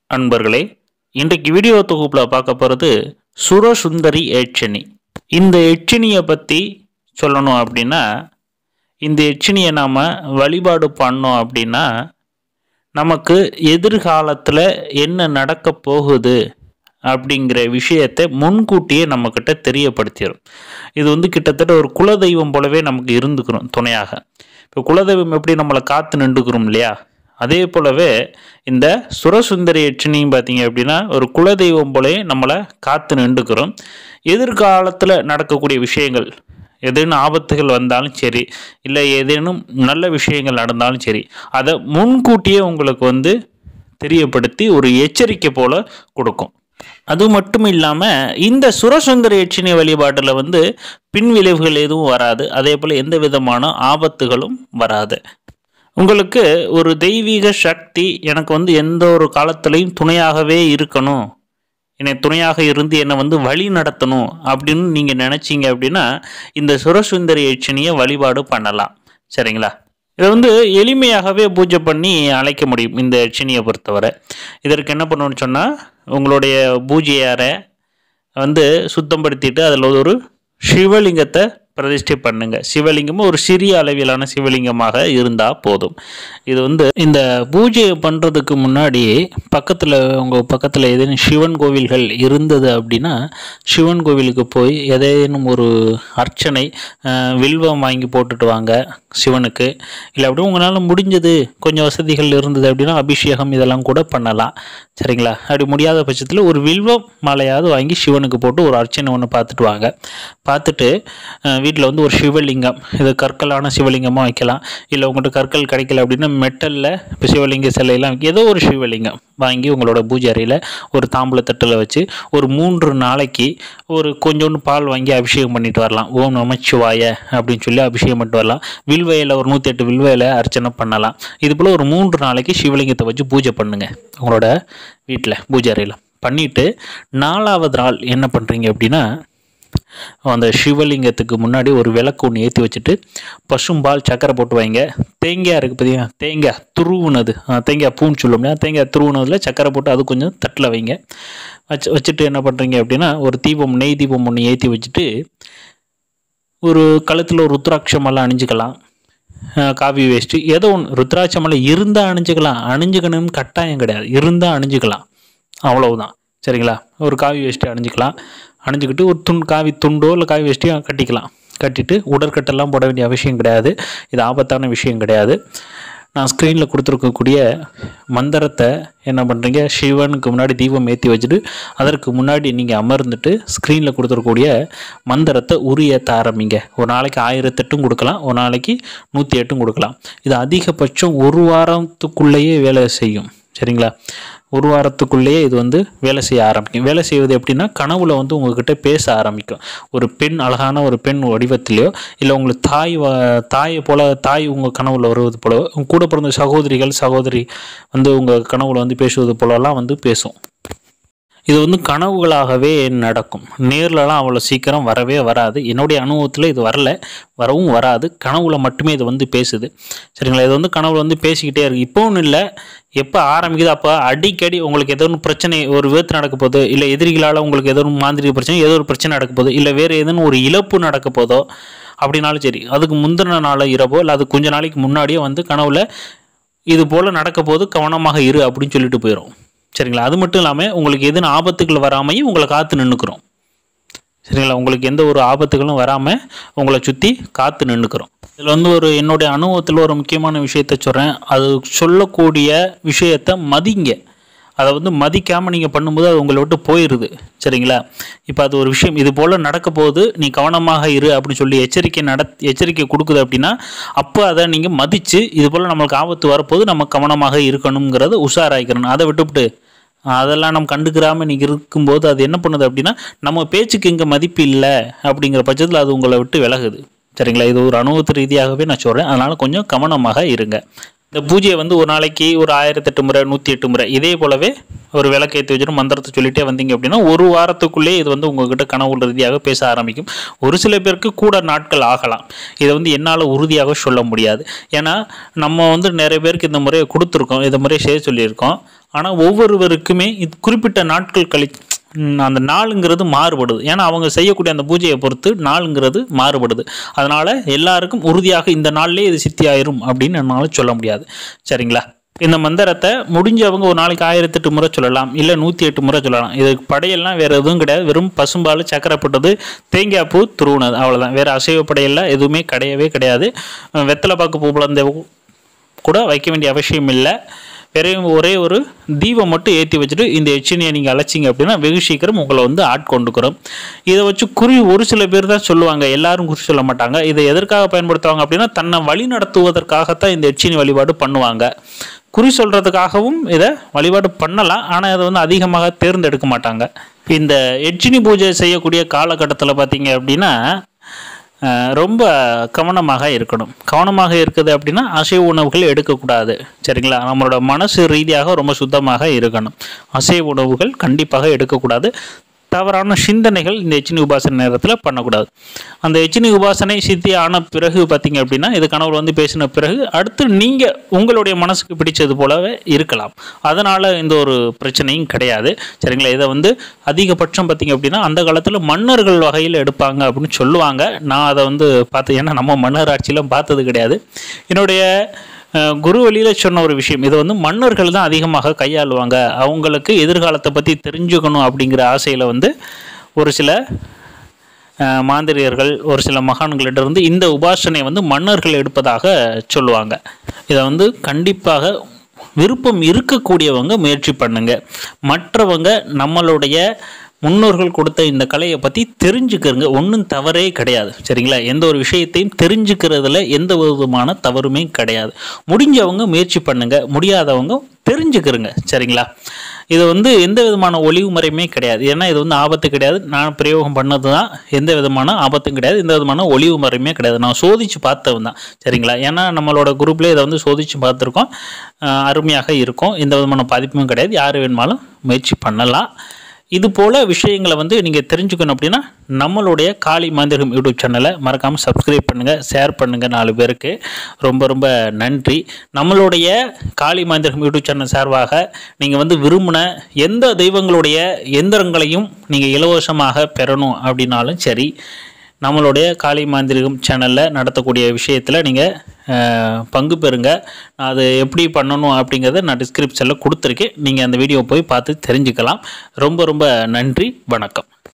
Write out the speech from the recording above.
அன்பர்களே இன்றைக்கு வீடியோ தொகுப்பில் பார்க்க போகிறது சுரசுந்தரி எச்சினி இந்த எச்சினியை பற்றி சொல்லணும் அப்படின்னா இந்த எச்சினியை நாம் வழிபாடு பண்ணோம் அப்படின்னா நமக்கு எதிர்காலத்தில் என்ன நடக்க போகுது அப்படிங்கிற விஷயத்தை முன்கூட்டியே நம்மக்கிட்ட தெரியப்படுத்திடும் இது வந்து கிட்டத்தட்ட ஒரு குலதெய்வம் போலவே நமக்கு இருந்துக்கிறோம் துணையாக இப்போ குலதெய்வம் எப்படி நம்மளை காத்து நின்றுக்கிறோம் இல்லையா அதே போலவே இந்த சுரசுந்தரி யட்சினியும் பார்த்தீங்க அப்படின்னா ஒரு குலதெய்வம் போலவே நம்மளை காத்து நின்றுக்கிறோம் எதிர்காலத்தில் நடக்கக்கூடிய விஷயங்கள் ஏதேனும் ஆபத்துகள் வந்தாலும் சரி இல்லை ஏதேனும் நல்ல விஷயங்கள் நடந்தாலும் சரி அதை முன்கூட்டியே உங்களுக்கு வந்து தெரியப்படுத்தி ஒரு எச்சரிக்கை போல கொடுக்கும் அது மட்டும் இல்லாமல் இந்த சுரசுந்தர யட்சினி வழிபாட்டில் வந்து பின் விளைவுகள் எதுவும் வராது அதே போல் எந்த விதமான ஆபத்துகளும் வராது உங்களுக்கு ஒரு தெய்வீக சக்தி எனக்கு வந்து எந்த ஒரு காலத்துலையும் துணையாகவே இருக்கணும் என்னை துணையாக இருந்து என்னை வந்து வழி நடத்தணும் அப்படின்னு நீங்கள் நினச்சிங்க அப்படின்னா இந்த சுரசுந்தரி யட்சினியை வழிபாடு பண்ணலாம் சரிங்களா இதை வந்து எளிமையாகவே பூஜை பண்ணி அழைக்க முடியும் இந்த யட்சினியை பொறுத்தவரை இதற்கு என்ன பண்ணணும்னு சொன்னால் உங்களுடைய பூஜை அறை வந்து சுத்தப்படுத்திட்டு அதில் ஒரு சிவலிங்கத்தை பிரதிஷ்டை பண்ணுங்க சிவலிங்கமும் ஒரு சிறிய அளவிலான சிவலிங்கமாக இருந்தால் போதும் இது வந்து இந்த பூஜையை பண்ணுறதுக்கு முன்னாடி பக்கத்தில் உங்கள் பக்கத்தில் ஏதேனும் சிவன் கோவில்கள் இருந்தது அப்படின்னா சிவன் கோவிலுக்கு போய் ஏதேனும் ஒரு அர்ச்சனை அஹ், வில்வம் வாங்கி போட்டுட்டு வாங்க சிவனுக்கு இல்லை அப்படியே உங்களால் முடிஞ்சது கொஞ்சம் வசதிகள் இருந்தது அப்படின்னா அபிஷேகம் இதெல்லாம் கூட பண்ணலாம் சரிங்களா அப்படி முடியாத பட்சத்தில் ஒரு வில்வம் மாலையாவது வாங்கி சிவனுக்கு போட்டு ஒரு அர்ச்சனை ஒன்று பார்த்துட்டு வாங்க பார்த்துட்டு வீட்டில் வந்து ஒரு சிவலிங்கம் இது கற்களான சிவலிங்கமாக வைக்கலாம் இல்லை உங்கள்கிட்ட கற்கள் கிடைக்கல அப்படின்னா மெட்டலில் இப்போ சிவலிங்க சிலையெல்லாம் வைக்க- ஏதோ ஒரு சிவலிங்கம் வாங்கி உங்களோட பூஜை அறையில் ஒரு தாம்பூல தட்டில் வச்சு ஒரு மூன்று நாளைக்கு ஒரு கொஞ்சோண்டு பால் வாங்கி அபிஷேகம் பண்ணிட்டு வரலாம் ஓம் நமச்சிவாய அப்படின்னு சொல்லி அபிஷேகம் பண்ணிட்டு வரலாம் வில்வையில் ஒரு நூற்றி எட்டு வில்வையில் அர்ச்சனை பண்ணலாம் இது போல் ஒரு மூன்று நாளைக்கு சிவலிங்கத்தை வச்சு பூஜை பண்ணுங்க உங்களோட வீட்டில் பூஜை அறையில் பண்ணிவிட்டு நாலாவது நாள் என்ன பண்ணுறீங்க அப்படின்னா அந்த சிவலிங்கத்துக்கு முன்னாடி ஒரு விளக்கு ஒன்று ஏற்றி வச்சுட்டு பசும்பால் சக்கரை போட்டு வைங்க தேங்காய் இருக்குது பார்த்தீங்கன்னா தேங்காய் துருவுனது ஆ, தேங்காய் பூன்னு சொல்லுவோம் இல்லையா தேங்காய் துருவுனதில் சக்கரை போட்டு அது கொஞ்சம் தட்டில் வைங்க வச்சு வச்சுட்டு என்ன பண்ணுறீங்க அப்படின்னா ஒரு தீபம் நெய் தீபம் ஒன்று ஏற்றி வச்சுட்டு ஒரு கழுத்தில் ஒரு ருத்ராட்ச மாலை அணிஞ்சுக்கலாம் அஹ் காவி வேஷ்டி ஏதோ ஒன்று ருத்ராட்ச மாலை இருந்தால் அணிஞ்சுக்கலாம் அணிஞ்சுக்கணும்னு கட்டாயம் கிடையாது இருந்தால் அணிஞ்சுக்கலாம் அவ்வளவுதான் சரிங்களா ஒரு காவி வேஷ்டி அணிஞ்சுக்கலாம் அணிஞ்சுக்கிட்டு ஒரு துண் காவி துண்டோ இல்லை காவி வேஷ்டியோ கட்டிக்கலாம் கட்டிட்டு உடற்கட்டெல்லாம் போட வேண்டிய அவசியம் கிடையாது இது ஆபத்தான விஷயம் கிடையாது நான் ஸ்க்ரீனில் கொடுத்துருக்கக்கூடிய மந்திரத்தை என்ன பண்ணுறீங்க சிவனுக்கு முன்னாடி தீபம் ஏற்றி வச்சுட்டு அதற்கு முன்னாடி நீங்கள் அமர்ந்துட்டு ஸ்க்ரீனில் கொடுத்துருக்கக்கூடிய மந்திரத்தை உரு ஏற்ற ஆரம்பிங்க ஒரு நாளைக்கு ஆயிரத்தெட்டும் கொடுக்கலாம் ஒரு நாளைக்கு நூற்றி எட்டும் கொடுக்கலாம் இது அதிகபட்சம் ஒரு வாரத்துக்குள்ளேயே வேலை செய்யும் சரிங்களா ஒரு வாரத்துக்குள்ளேயே இது வந்து வேலை செய்ய ஆரம்பிக்கும் வேலை செய்வது எப்படின்னா கனவுல வந்து உங்ககிட்ட பேச ஆரம்பிக்கும் ஒரு பெண் அழகான ஒரு பெண் வடிவத்திலையோ இல்லை உங்களுக்கு தாய் வ- தாயை போல தாய் உங்கள் கனவுல வருவது போல உங்க கூட பிறந்த சகோதரிகள் சகோதரி வந்து உங்கள் கனவுல வந்து பேசுவது போலலாம் வந்து பேசும் இது வந்து கனவுகளாகவே நடக்கும் நேர்லலாம் அவ்வளோ சீக்கிரம் வரவே வராது என்னுடைய அனுபவத்தில் இது வரல வரவும் வராது கனவுல மட்டுமே இது வந்து பேசுது சரிங்களா இது வந்து கனவுல வந்து பேசிக்கிட்டே இருக்கு இப்போ ஒன்றும் இல்லை எப்போ ஆரம்பிக்குது அப்போ அடிக்கடி உங்களுக்கு ஏதோ ஒன்று பிரச்சனை ஒரு விபத்து நடக்க போதோ இல்லை எதிரிகளால் உங்களுக்கு ஏதோ ஒரு மாந்திரிக பிரச்சனை ஏதோ ஒரு பிரச்சனை நடக்க போதோ இல்லை வேறு ஏதேனும் ஒரு இழப்பு நடக்க போதோ அப்படின்னாலும் சரி அதுக்கு முந்தின நாள் இரவோ இல்லை அது கொஞ்ச நாளைக்கு முன்னாடியே வந்து கனவுல இது போல் நடக்க போது கவனமாக இரு அப்படின்னு சொல்லிட்டு போயிடும் சரிங்களா அது மட்டும் இல்லாமல் உங்களுக்கு எதுவும் ஆபத்துகள் வராமையும் உங்களை காத்து நின்றுக்கிறோம் சரிங்களா உங்களுக்கு எந்த ஒரு ஆபத்துகளும் வராமல் உங்களை சுற்றி காத்து நின்றுக்கிறோம் இதில் வந்து ஒரு என்னுடைய அனுபவத்தில் ஒரு முக்கியமான விஷயத்த சொல்கிறேன் அது சொல்லக்கூடிய விஷயத்தை மதிங்க அதை வந்து மதிக்காமல் நீங்கள் பண்ணும்போது அது உங்களை விட்டு போயிடுது சரிங்களா இப்போ அது ஒரு விஷயம் இது போல் நடக்க போகுது நீ கவனமாக இரு அப்படின்னு சொல்லி எச்சரிக்கை நட எச்சரிக்கை கொடுக்குது அப்படின்னா அப்போ அதை நீங்கள் மதித்து இது போல் நம்மளுக்கு ஆபத்து வரப்போது நம்ம கவனமாக இருக்கணுங்கிறத உஷாராயிக்கிறணும் அதை விட்டுவிட்டு அதெல்லாம் நம்ம கண்டுக்கிறாம நீங்கள் இருக்கும்போது அது என்ன பண்ணுது அப்படின்னா நம்ம பேச்சுக்கு இங்கே மதிப்பு இல்லை அப்படிங்கிற பட்சத்தில் அது உங்களை விட்டு விலகுது சரிங்களா இது ஒரு அனுபவத்து ரீதியாகவே நான் சொல்கிறேன் அதனால் கொஞ்சம் கவனமாக இருங்க இந்த பூஜையை வந்து ஒரு நாளைக்கு ஒரு ஆயிரத்தெட்டு முறை நூற்றி எட்டு முறை இதே போலவே ஒரு விளக்கு ஏற்றி வச்சுட்டு மந்திரத்தை சொல்லிட்டே வந்தீங்க அப்படின்னா ஒரு வாரத்துக்குள்ளேயே இது வந்து உங்ககிட்ட கனவு ரீதியாக பேச ஆரம்பிக்கும் ஒரு சில பேருக்கு கூட நாட்கள் ஆகலாம் இதை வந்து என்னால் உறுதியாக சொல்ல முடியாது ஏன்னா நம்ம வந்து நிறைய பேருக்கு இந்த முறையை கொடுத்துருக்கோம் இந்த முறையை செய்ய சொல்லியிருக்கோம் ஆனால் ஒவ்வொருவருக்குமே இது குறிப்பிட்ட நாட்கள் கழி ம், அந்த நாளுங்கிறது மாறுபடுது ஏன்னா அவங்க செய்யக்கூடிய அந்த பூஜையை பொறுத்து நாளுங்கிறது மாறுபடுது அதனால் எல்லாருக்கும் உறுதியாக இந்த நாள்லேயே இது சித்தி ஆயிரும் அப்படின்னு என்னால் சொல்ல முடியாது சரிங்களா இந்த மந்திரத்தை முடிஞ்சவங்க ஒரு நாளைக்கு ஆயிரத்தெட்டு முறை சொல்லலாம் இல்லை நூற்றி எட்டு முறை சொல்லலாம் இதுக்கு படையெல்லாம் வேறு எதுவும் கிடையாது வெறும் பசும்பால் சக்கரை போட்டது தேங்காய் பூ துருவுனது அவ்வளோதான் வேறு அசைவ படையெல்லாம் எதுவுமே கிடையவே கிடையாது வெத்தலை பாக்கு பூ பிளந்த கூட வைக்க வேண்டிய அவசியம் இல்லை வேற ஒரே ஒரு தீபம் மட்டும் ஏற்றி வச்சுட்டு இந்த எச்சினியை நீங்கள் அழைச்சிங்க அப்படின்னா வெகு சீக்கிரம் உங்களை வந்து ஆட்கொண்டுக்கிறோம் இதை வச்சு குறி ஒரு சில பேர் தான் சொல்லுவாங்க எல்லாரும் குறி சொல்ல மாட்டாங்க இதை எதற்காக பயன்படுத்துவாங்க அப்படின்னா தன்னை வழி நடத்துவதற்காகத்தான் இந்த எச்சினி வழிபாடு பண்ணுவாங்க குறி சொல்கிறதுக்காகவும் இதை வழிபாடு பண்ணலாம் ஆனால் இதை வந்து அதிகமாக தேர்ந்தெடுக்க மாட்டாங்க இந்த எச்சினி பூஜை செய்யக்கூடிய காலகட்டத்தில் பார்த்தீங்க அப்படின்னா அஹ், ரொம்ப கவனமாக இருக்கணும் கவனமாக இருக்குது அப்படின்னா அசைவ உணவுகள் எடுக்கக்கூடாது சரிங்களா நம்மளோட மனசு ரீதியாக ரொம்ப சுத்தமாக இருக்கணும் அசைவ உணவுகள் கண்டிப்பாக எடுக்கக்கூடாது தவறான சிந்தனைகள் இந்த எச்சினி உபாசனை நேரத்தில் பண்ணக்கூடாது அந்த எச்சினி உபாசனை சித்தி ஆன பிறகு பார்த்தீங்க அப்படின்னா இது கனவுல வந்து பேசின பிறகு அடுத்து நீங்கள் உங்களுடைய மனசுக்கு பிடிச்சது போலவே இருக்கலாம் அதனால் இந்த ஒரு பிரச்சனையும் கிடையாது சரிங்களா இதை வந்து அதிகபட்சம் பார்த்தீங்க அப்படின்னா அந்த காலத்தில் மன்னர்கள் வகையில் எடுப்பாங்க அப்படின்னு சொல்லுவாங்க நான் அதை வந்து பார்த்து ஏன்னா நம்ம மன்னர் ஆட்சியெலாம் பார்த்தது கிடையாது என்னுடைய அஹ், குரு வழியில் சொன்ன ஒரு விஷயம் இது வந்து மன்னர்கள் தான் அதிகமாக கையாளுவாங்க அவங்களுக்கு எதிர்காலத்தை பற்றி தெரிஞ்சுக்கணும் அப்படிங்கிற ஆசையில் வந்து ஒரு சில அஹ், மாந்திரியர்கள் ஒரு சில மகான்களிடமிருந்து இந்த உபாசனை வந்து மன்னர்கள் எடுப்பதாக சொல்லுவாங்க இதை வந்து கண்டிப்பாக விருப்பம் இருக்கக்கூடியவங்க முயற்சி பண்ணுங்க மற்றவங்க நம்மளுடைய முன்னோர்கள் கொடுத்த இந்த கலையை பற்றி தெரிஞ்சுக்கிறங்க ஒன்றும் தவறே கிடையாது சரிங்களா எந்த ஒரு விஷயத்தையும் தெரிஞ்சுக்கிறதுல எந்த விதமான தவறுமே கிடையாது முடிஞ்சவங்க முயற்சி பண்ணுங்க முடியாதவங்க தெரிஞ்சுக்கிறங்க சரிங்களா இது வந்து எந்த விதமான ஒளிவு முறையுமே கிடையாது ஏன்னா இது வந்து ஆபத்து கிடையாது நான் பிரயோகம் பண்ணது தான் எந்த விதமான ஆபத்தும் கிடையாது எந்த விதமான ஒளிவு முறையுமே கிடையாது நான் சோதிச்சு பார்த்தவன் தான் சரிங்களா ஏன்னா நம்மளோட குரூப்லேயே இதை வந்து சோதிச்சு பார்த்துருக்கோம் அஹ் அருமையாக இருக்கும் எந்த விதமான பாதிப்பும் கிடையாது யார் வேணுமாலும் முயற்சி பண்ணலாம் இது போல் விஷயங்களை வந்து நீங்கள் தெரிஞ்சுக்கணும் அப்படின்னா நம்மளுடைய காளி மாந்திரிகம் யூடியூப் சேனலை மறக்காமல் சப்ஸ்கிரைப் பண்ணுங்கள் ஷேர் பண்ணுங்கள் நாலு பேருக்கு ரொம்ப ரொம்ப நன்றி நம்மளுடைய காளி மாந்திரிகம் யூடியூப் சேனல் சார்பாக நீங்கள் வந்து விரும்பின எந்த தெய்வங்களுடைய எந்திரங்களையும் நீங்கள் இலவசமாக பெறணும் அப்படின்னாலும் சரி நம்மளுடைய காளி மாந்திரிகம் சேனலில் நடத்தக்கூடிய விஷயத்தில் நீங்கள் பங்கு பெறுங்க நான் அது எப்படி பண்ணணும் அப்படிங்கிறத நான் டிஸ்கிரிப்ஷனில் கொடுத்துருக்கேன் நீங்கள் அந்த வீடியோ போய் பார்த்து தெரிஞ்சுக்கலாம் ரொம்ப ரொம்ப நன்றி வணக்கம்